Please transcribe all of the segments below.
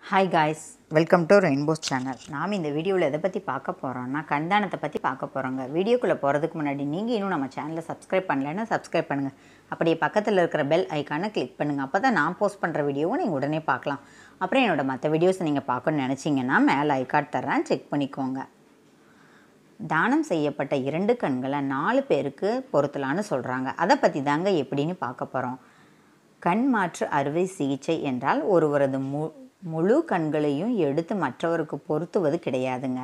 Hi guys welcome to rainbows channel நாம் இந்த வீடியோவில் எதை பற்றி பார்க்க போகிறோம்னா கண்தானத்தை பற்றி பார்க்க போகிறோங்க வீடியோக்குள்ளே போகிறதுக்கு முன்னாடி நீங்கள் இன்னும் நம்ம சேனலை சப்ஸ்கிரைப் பண்ணலைன்னா சப்ஸ்கிரைப் பண்ணுங்கள் அப்படியே பக்கத்தில் இருக்கிற பெல் ஐக்கானை கிளிக் பண்ணுங்கள் அப்போ தான் நான் போஸ்ட் பண்ணுற வீடியோவை நீங்கள் உடனே பார்க்கலாம் அப்புறம் என்னோட மற்ற வீடியோஸை நீங்கள் பார்க்கணும்னு நினச்சிங்கன்னா மேலே ஐகார்ட் தர்றேன் செக் பண்ணிக்கோங்க தானம் செய்யப்பட்ட இரண்டு கண்களை நாலு பேருக்கு பொருத்தலான்னு சொல்கிறாங்க அதை பற்றி தாங்க எப்படின்னு பார்க்க போகிறோம் கண் மாற்று அறுவை சிகிச்சை என்றால் ஒருவரது மு முழு கண்களையும் எடுத்து மற்றவருக்கு பொருத்துவது கிடையாதுங்க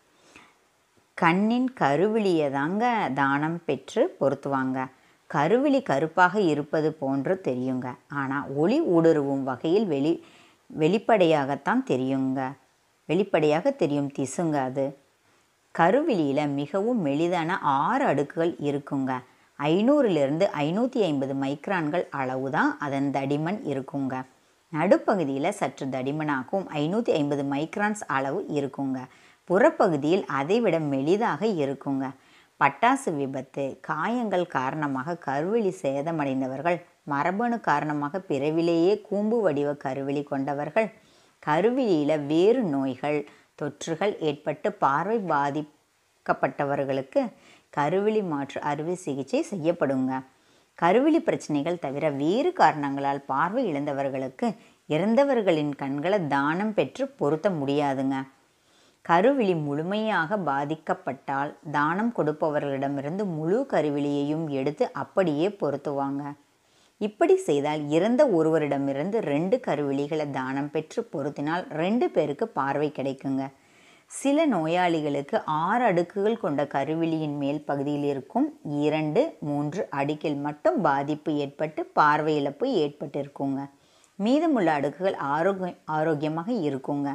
கண்ணின் கருவிழியை தாங்க தானம் பெற்று பொருத்துவாங்க கருவிழி கருப்பாக இருப்பது போன்று தெரியுங்க ஆனால் ஒளி ஊடுருவும் வகையில் வெளி வெளிப்படையாகத்தான் தெரியுங்க வெளிப்படையாக தெரியும் திசுங்க அது கருவிழியில் மிகவும் மெலிதான ஆறு அடுக்குகள் இருக்குங்க ஐநூறுலேருந்து ஐநூற்றி ஐம்பது மைக்ரான்கள் அளவு தான் அதன் தடிமன் இருக்குங்க நடுப்பகுதியில் சற்று தடிமனாகவும் ஐநூற்றி ஐம்பது மைக்ரான்ஸ் அளவு இருக்குங்க புறப்பகுதியில் அதைவிட மெலிதாக இருக்குங்க பட்டாசு விபத்து காயங்கள் காரணமாக கருவிழி சேதமடைந்தவர்கள் மரபணு காரணமாக பிறவிலேயே கூம்பு வடிவ கருவிழி கொண்டவர்கள் கருவிழியில் வேறு நோய்கள் தொற்றுகள் ஏற்பட்டு பார்வை பாதிக்கப்பட்டவர்களுக்கு கருவிழி மாற்று அறுவை சிகிச்சை செய்யப்படுங்க கருவிழி பிரச்சனைகள் தவிர வேறு காரணங்களால் பார்வை இழந்தவர்களுக்கு இறந்தவர்களின் கண்களை தானம் பெற்று பொருத்த முடியாதுங்க கருவிழி முழுமையாக பாதிக்கப்பட்டால் தானம் கொடுப்பவர்களிடமிருந்து முழு கருவிழியையும் எடுத்து அப்படியே பொருத்துவாங்க இப்படி செய்தால் இறந்த ஒருவரிடமிருந்து ரெண்டு கருவிழிகளை தானம் பெற்று பொருத்தினால் ரெண்டு பேருக்கு பார்வை கிடைக்குங்க சில நோயாளிகளுக்கு ஆறு அடுக்குகள் கொண்ட கருவிழியின் மேல் பகுதியில் இருக்கும் இரண்டு மூன்று அடுக்கில் மட்டும் பாதிப்பு ஏற்பட்டு பார்வை இழப்பு ஏற்பட்டிருக்குங்க மீதமுள்ள அடுக்குகள் ஆரோக்கிய ஆரோக்கியமாக இருக்குங்க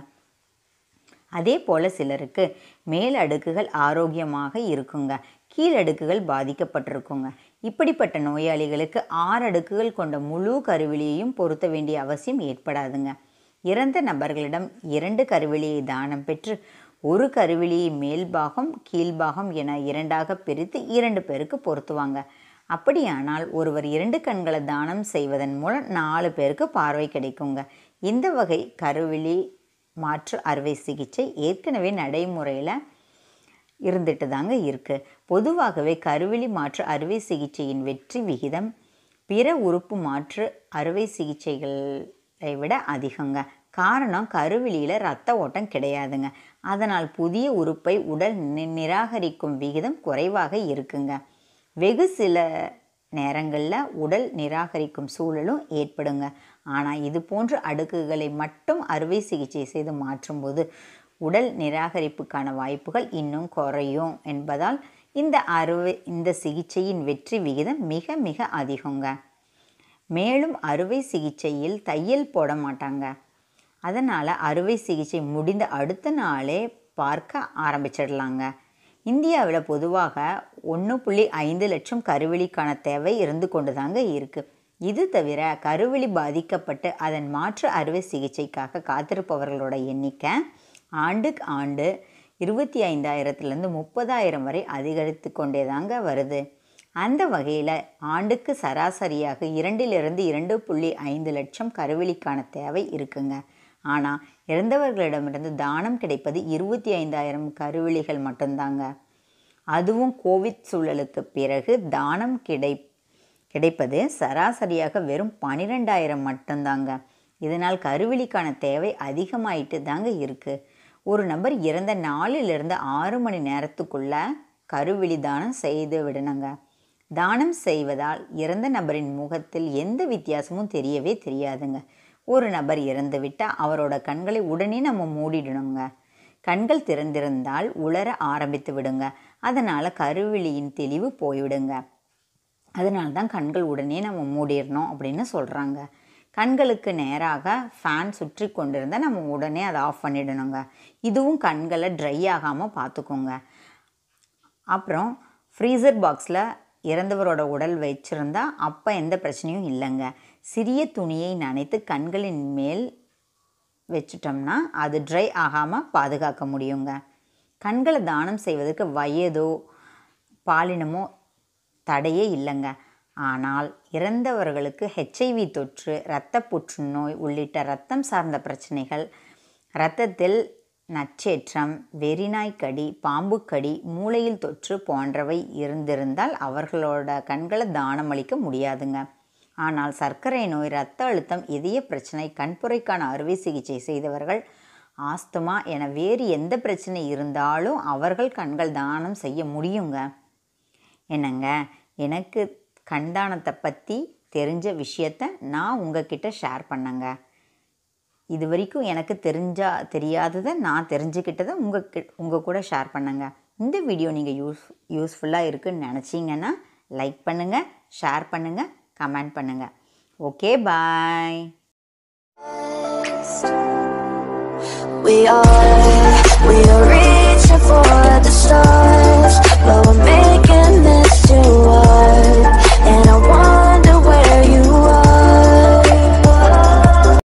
அதே போல் சிலருக்கு மேல் அடுக்குகள் ஆரோக்கியமாக இருக்குங்க கீழடுக்குகள் பாதிக்கப்பட்டிருக்குங்க இப்படிப்பட்ட நோயாளிகளுக்கு ஆறு அடுக்குகள் கொண்ட முழு கருவிழியையும் பொருத்த வேண்டிய அவசியம் ஏற்படாதுங்க இறந்த நபர்களிடம் இரண்டு கருவிழியை தானம் பெற்று ஒரு கருவிழியை மேல்பாகம் கீழ்பாகம் என இரண்டாக பிரித்து இரண்டு பேருக்கு பொருத்துவாங்க அப்படியானால் ஒருவர் இரண்டு கண்களை தானம் செய்வதன் மூலம் நாலு பேருக்கு பார்வை கிடைக்குங்க இந்த வகை கருவிழி மாற்று அறுவை சிகிச்சை ஏற்கனவே நடைமுறையில் இருந்துட்டு தாங்க இருக்குது பொதுவாகவே கருவிழி மாற்று அறுவை சிகிச்சையின் வெற்றி விகிதம் பிற உறுப்பு மாற்று அறுவை சிகிச்சைகளை விட அதிகங்க காரணம் கருவிழியில் ரத்த ஓட்டம் கிடையாதுங்க அதனால் புதிய உறுப்பை உடல் நிராகரிக்கும் விகிதம் குறைவாக இருக்குங்க வெகு சில நேரங்களில் உடல் நிராகரிக்கும் சூழலும் ஏற்படுங்க ஆனால் இது போன்ற அடுக்குகளை மட்டும் அறுவை சிகிச்சை செய்து மாற்றும்போது உடல் நிராகரிப்புக்கான வாய்ப்புகள் இன்னும் குறையும் என்பதால் இந்த அறுவை இந்த சிகிச்சையின் வெற்றி விகிதம் மிக மிக அதிகங்க மேலும் அறுவை சிகிச்சையில் தையல் போட மாட்டாங்க அதனால் அறுவை சிகிச்சை முடிந்த அடுத்த நாளே பார்க்க ஆரம்பிச்சிடலாங்க இந்தியாவில் பொதுவாக ஒன்று புள்ளி ஐந்து லட்சம் கருவிழிக்கான தேவை இருந்து கொண்டு தாங்க இருக்குது இது தவிர கருவிழி பாதிக்கப்பட்டு அதன் மாற்று அறுவை சிகிச்சைக்காக காத்திருப்பவர்களோட எண்ணிக்கை ஆண்டுக்கு ஆண்டு இருபத்தி ஐந்தாயிரத்துலேருந்து முப்பதாயிரம் வரை அதிகரித்து கொண்டே தாங்க வருது அந்த வகையில் ஆண்டுக்கு சராசரியாக இரண்டிலிருந்து இரண்டு புள்ளி ஐந்து லட்சம் கருவிழிக்கான தேவை இருக்குங்க ஆனால் இறந்தவர்களிடமிருந்து தானம் கிடைப்பது இருபத்தி ஐந்தாயிரம் கருவிழிகள் மட்டும்தாங்க அதுவும் கோவிட் சூழலுக்கு பிறகு தானம் கிடை கிடைப்பது சராசரியாக வெறும் பன்னிரெண்டாயிரம் மட்டும்தாங்க இதனால் கருவிழிக்கான தேவை அதிகமாயிட்டு தாங்க இருக்குது ஒரு நபர் இறந்த நாலிலிருந்து ஆறு மணி நேரத்துக்குள்ள கருவிழி தானம் செய்து விடணுங்க தானம் செய்வதால் இறந்த நபரின் முகத்தில் எந்த வித்தியாசமும் தெரியவே தெரியாதுங்க ஒரு நபர் இறந்து விட்டால் அவரோட கண்களை உடனே நம்ம மூடிடணுங்க கண்கள் திறந்திருந்தால் உலர ஆரம்பித்து விடுங்க அதனால் கருவிழியின் தெளிவு போய்விடுங்க அதனால தான் கண்கள் உடனே நம்ம மூடிடணும் அப்படின்னு சொல்கிறாங்க கண்களுக்கு நேராக ஃபேன் சுற்றி கொண்டிருந்தால் நம்ம உடனே அதை ஆஃப் பண்ணிடணுங்க இதுவும் கண்களை ட்ரை ஆகாமல் பார்த்துக்கோங்க அப்புறம் ஃப்ரீசர் பாக்ஸில் இறந்தவரோட உடல் வச்சுருந்தா அப்போ எந்த பிரச்சனையும் இல்லைங்க சிறிய துணியை நனைத்து கண்களின் மேல் வச்சுட்டோம்னா அது ட்ரை ஆகாமல் பாதுகாக்க முடியுங்க கண்களை தானம் செய்வதற்கு வயதோ பாலினமோ தடையே இல்லைங்க ஆனால் இறந்தவர்களுக்கு ஹெச்ஐவி தொற்று இரத்த புற்றுநோய் உள்ளிட்ட இரத்தம் சார்ந்த பிரச்சனைகள் இரத்தத்தில் நச்சேற்றம் வெறிநாய்க்கடி பாம்புக்கடி மூளையில் தொற்று போன்றவை இருந்திருந்தால் அவர்களோட கண்களை தானமளிக்க முடியாதுங்க ஆனால் சர்க்கரை நோய் இரத்த அழுத்தம் இதய பிரச்சனை கண்புரைக்கான அறுவை சிகிச்சை செய்தவர்கள் ஆஸ்துமா என வேறு எந்த பிரச்சனை இருந்தாலும் அவர்கள் கண்கள் தானம் செய்ய முடியுங்க என்னங்க எனக்கு கண்தானத்தை பற்றி தெரிஞ்ச விஷயத்த நான் உங்ககிட்ட ஷேர் பண்ணேங்க இது வரைக்கும் எனக்கு தெரிஞ்சா தெரியாததை நான் தெரிஞ்சுக்கிட்டதை உங்கள் உங்கள் கூட ஷேர் பண்ணுங்க இந்த வீடியோ நீங்கள் யூஸ் யூஸ்ஃபுல்லாக இருக்குன்னு நினச்சிங்கன்னா லைக் பண்ணுங்கள் ஷேர் பண்ணுங்கள் கமெண்ட் பண்ணுங்கள் okay bye We are, we are reaching for the stars, but we're making this too hard. And I want